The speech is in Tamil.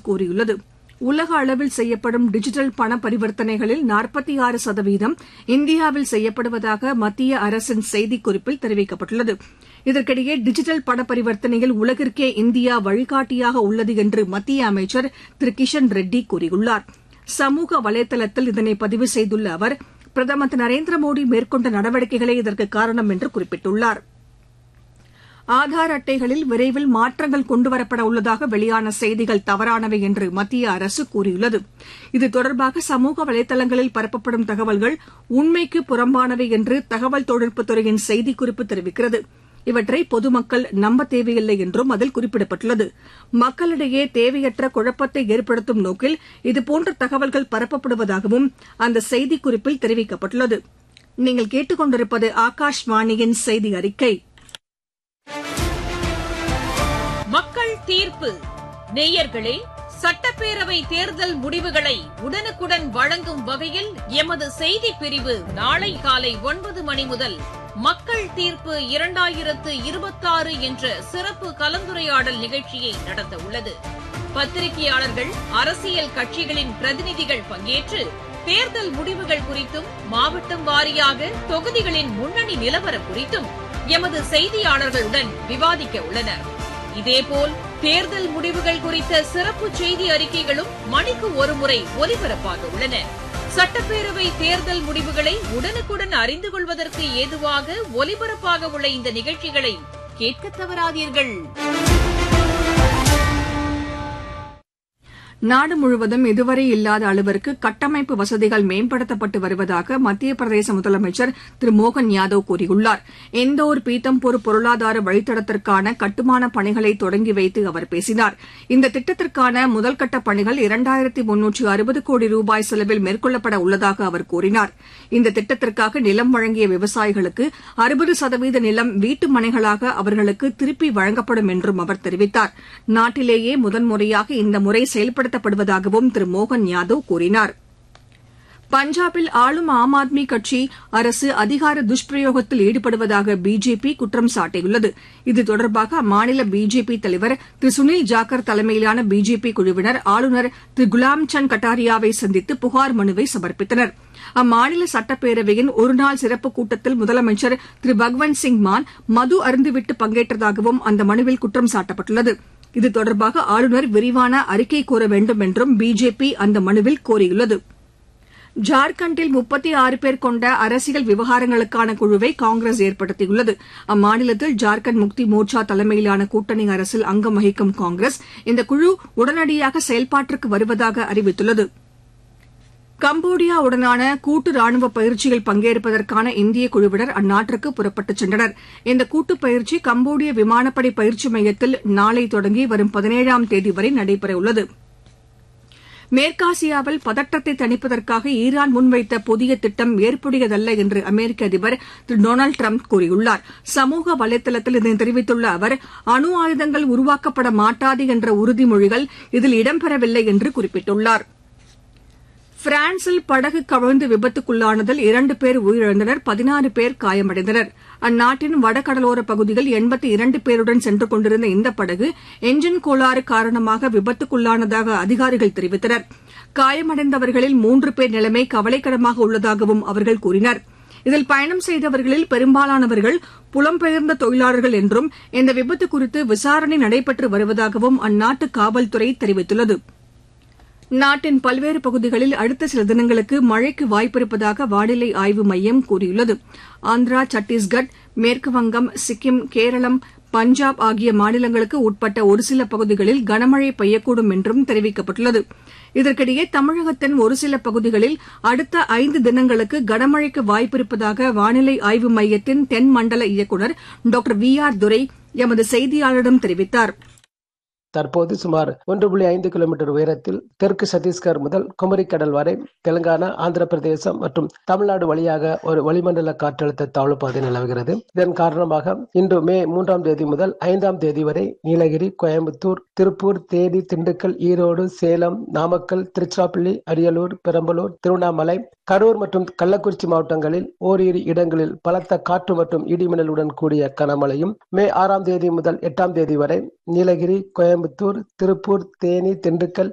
கூறியுள்ளது உலக அளவில் செய்யப்படும் டிஜிட்டல் பண பரிவர்த்தனைகளில் நாற்பத்தி ஆறு சதவீதம் இந்தியாவில் செய்யப்படுவதாக மத்திய அரசின் செய்திக்குறிப்பில் தெரிவிக்கப்பட்டுள்ளது இதற்கிடையே டிஜிட்டல் பண பரிவர்த்தனையில் உலகிற்கே இந்தியா வழிகாட்டியாக உள்ளது என்று மத்திய அமைச்சர் திரு கிஷன் ரெட்டி கூறியுள்ளார் சமூக வலைதளத்தில் இதனை பதிவு செய்துள்ள அவர் பிரதமர் திரு நரேந்திர மோடி மேற்கொண்ட நடவடிக்கைகளே இதற்கு காரணம் என்று குறிப்பிட்டுள்ளாா் ஆதார் அட்டைகளில் விரைவில் மாற்றங்கள் கொண்டுவரப்பட உள்ளதாக வெளியான செய்திகள் தவறானவை என்று மத்திய அரசு கூறியுள்ளது இது தொடர்பாக சமூக வலைதளங்களில் பரப்பப்படும் தகவல்கள் உண்மைக்கு புறம்பானவை என்று தகவல் தொழில்நுட்பத்துறையின் செய்திக்குறிப்பு தெரிவிக்கிறது இவற்றை பொதுமக்கள் நம்ப தேவையில்லை என்றும் அதில் குறிப்பிடப்பட்டுள்ளது மக்களிடையே தேவையற்ற குழப்பத்தை ஏற்படுத்தும் நோக்கில் இதுபோன்ற தகவல்கள் பரப்பப்படுவதாகவும் அந்த செய்திக்குறிப்பில் தெரிவிக்கப்பட்டுள்ளது நீங்கள் கேட்டுக்கொண்டிருப்பது ஆகாஷ்வாணியின் செய்தி அறிக்கை மக்கள் தீர்ப்பு நேயர்களே சட்டப்பேரவை தேர்தல் முடிவுகளை உடனுக்குடன் வழங்கும் வகையில் எமது செய்தி பிரிவு நாளை காலை ஒன்பது மணி முதல் மக்கள் தீர்ப்பு இரண்டாயிரத்து இருபத்தாறு என்ற சிறப்பு கலந்துரையாடல் நிகழ்ச்சியை நடத்த உள்ளது பத்திரிகையாளர்கள் அரசியல் கட்சிகளின் பிரதிநிதிகள் பங்கேற்று தேர்தல் முடிவுகள் குறித்தும் மாவட்டம் வாரியாக தொகுதிகளின் முன்னணி நிலவரம் குறித்தும் எமது செய்தியாளர்களுடன் விவாதிக்க உள்ளனர் இதேபோல் தேர்தல் முடிவுகள் குறித்த சிறப்பு செய்தி அறிக்கைகளும் மணிக்கு ஒருமுறை ஒலிபரப்பாக உள்ளன சட்டப்பேரவை தேர்தல் முடிவுகளை உடனுக்குடன் அறிந்து கொள்வதற்கு ஏதுவாக ஒலிபரப்பாக உள்ள இந்த நிகழ்ச்சிகளை கேட்க தவறாதீர்கள் நாடு முழுவதும் இதுவரை இல்லாத அளவிற்கு கட்டமைப்பு வசதிகள் மேம்படுத்தப்பட்டு வருவதாக மத்திய பிரதேச முதலமைச்சர் திரு மோகன் யாதவ் கூறியுள்ளார் இந்தோர் பீத்தம்பூர் பொருளாதார வழித்தடத்திற்கான கட்டுமான பணிகளை தொடங்கி வைத்து அவர் பேசினார் இந்த திட்டத்திற்கான முதல்கட்ட பணிகள் இரண்டாயிரத்தி முன்னூற்று அறுபது கோடி ரூபாய் செலவில் மேற்கொள்ளப்பட உள்ளதாக அவர் கூறினார் இந்த திட்டத்திற்காக நிலம் வழங்கிய விவசாயிகளுக்கு அறுபது சதவீத நிலம் வீட்டு மனைகளாக அவர்களுக்கு திருப்பி வழங்கப்படும் என்றும் அவர் தெரிவித்தார் நாட்டிலேயே முதன்முறையாக இந்த முறை செயல்படுத்த செயல்படுத்தப்படுவதாகவும் திரு மோகன் யாதவ் கூறினார் பஞ்சாபில் ஆளும் ஆம் ஆத்மி கட்சி அரசு அதிகார துஷ்பிரயோகத்தில் ஈடுபடுவதாக பிஜேபி குற்றம் சாட்டியுள்ளது இது தொடர்பாக அம்மாநில பிஜேபி தலைவர் திரு சுனில் ஜாக்கர் தலைமையிலான பிஜேபி குழுவினர் ஆளுநர் திரு குலாம்சந்த் கட்டாரியாவை சந்தித்து புகார் மனுவை சமர்ப்பித்தனர் அம்மாநில சட்டப்பேரவையின் ஒருநாள் சிறப்பு கூட்டத்தில் முதலமைச்சர் திரு பகவந்த் சிங் மான் மது அருந்துவிட்டு பங்கேற்றதாகவும் அந்த மனுவில் குற்றம் சாட்டப்பட்டுள்ளது இது தொடர்பாக ஆளுநர் விரிவான அறிக்கை கோர வேண்டும் என்றும் பிஜேபி அந்த மனுவில் கோரியுள்ளது ஜார்க்கண்டில் முப்பத்தி ஆறு பேர் கொண்ட அரசியல் விவகாரங்களுக்கான குழுவை காங்கிரஸ் ஏற்படுத்தியுள்ளது அம்மாநிலத்தில் ஜார்க்கண்ட் முக்தி மோர்ச்சா தலைமையிலான கூட்டணி அரசில் அங்கம் வகிக்கும் காங்கிரஸ் இந்த குழு உடனடியாக செயல்பாட்டிற்கு வருவதாக அறிவித்துள்ளது கம்போடியாவுடனான கூட்டு ராணுவ பயிற்சியில் பங்கேற்பதற்கான இந்திய குழுவினர் அந்நாட்டிற்கு புறப்பட்டுச் சென்றனர் இந்த கூட்டுப் பயிற்சி கம்போடிய விமானப்படை பயிற்சி மையத்தில் நாளை தொடங்கி வரும் பதினேழாம் தேதி வரை நடைபெறவுள்ளது மேற்காசியாவில் பதற்றத்தை தணிப்பதற்காக ஈரான் முன்வைத்த புதிய திட்டம் ஏற்புடையதல்ல என்று அமெரிக்க அதிபர் திரு டொனால்டு டிரம்ப் கூறியுள்ளார் சமூக வலைதளத்தில் இதனை தெரிவித்துள்ள அவர் அணு ஆயுதங்கள் உருவாக்கப்பட மாட்டாது என்ற உறுதிமொழிகள் இதில் இடம்பெறவில்லை என்று குறிப்பிட்டுள்ளார் பிரான்சில் படகு கவிழ்ந்து விபத்துக்குள்ளானதில் இரண்டு பேர் உயிரிழந்தனர் பதினாறு பேர் காயமடைந்தனர் அந்நாட்டின் வடகடலோர பகுதியில் எண்பத்தி இரண்டு பேருடன் சென்று கொண்டிருந்த இந்த படகு எஞ்சின் கோளாறு காரணமாக விபத்துக்குள்ளானதாக அதிகாரிகள் தெரிவித்தனர் காயமடைந்தவர்களில் மூன்று பேர் நிலைமை கவலைக்கிடமாக உள்ளதாகவும் அவர்கள் கூறினர் இதில் பயணம் செய்தவர்களில் பெரும்பாலானவர்கள் புலம்பெயர்ந்த தொழிலாளர்கள் என்றும் இந்த விபத்து குறித்து விசாரணை நடைபெற்று வருவதாகவும் அந்நாட்டு காவல்துறை தெரிவித்துள்ளது நாட்டின் பல்வேறு பகுதிகளில் அடுத்த சில தினங்களுக்கு மழைக்கு வாய்ப்பிருப்பதாக வானிலை ஆய்வு மையம் கூறியுள்ளது ஆந்திரா சத்தீஸ்கர் மேற்குவங்கம் சிக்கிம் கேரளம் பஞ்சாப் ஆகிய மாநிலங்களுக்கு உட்பட்ட ஒரு சில பகுதிகளில் கனமழை பெய்யக்கூடும் என்றும் தெரிவிக்கப்பட்டுள்ளது இதற்கிடையே தமிழகத்தின் ஒரு சில பகுதிகளில் அடுத்த ஐந்து தினங்களுக்கு கனமழைக்கு வாய்ப்பிருப்பதாக வானிலை ஆய்வு மையத்தின் தென் மண்டல இயக்குநர் டாக்டர் வி ஆர் துரை எமது செய்தியாளரிடம் தெரிவித்தாா் தற்போது சுமார் ஒன்று புள்ளி ஐந்து கிலோமீட்டர் உயரத்தில் தெற்கு சத்தீஸ்கர் முதல் குமரிக்கடல் வரை தெலுங்கானா ஆந்திர பிரதேசம் மற்றும் தமிழ்நாடு வழியாக ஒரு வளிமண்டல காற்றழுத்த தாழ்வு பாதை நிலவுகிறது இதன் காரணமாக இன்று மே மூன்றாம் தேதி முதல் ஐந்தாம் தேதி வரை நீலகிரி கோயம்புத்தூர் திருப்பூர் தேனி திண்டுக்கல் ஈரோடு சேலம் நாமக்கல் திருச்சிராப்பள்ளி அரியலூர் பெரம்பலூர் திருவண்ணாமலை கரூர் மற்றும் கள்ளக்குறிச்சி மாவட்டங்களில் ஓரிரு இடங்களில் பலத்த காற்று மற்றும் இடிமின்னலுடன் கூடிய கனமழையும் மே ஆறாம் தேதி முதல் எட்டாம் தேதி வரை நீலகிரி கோயம்புத்தூர் திருப்பூர் தேனி திண்டுக்கல்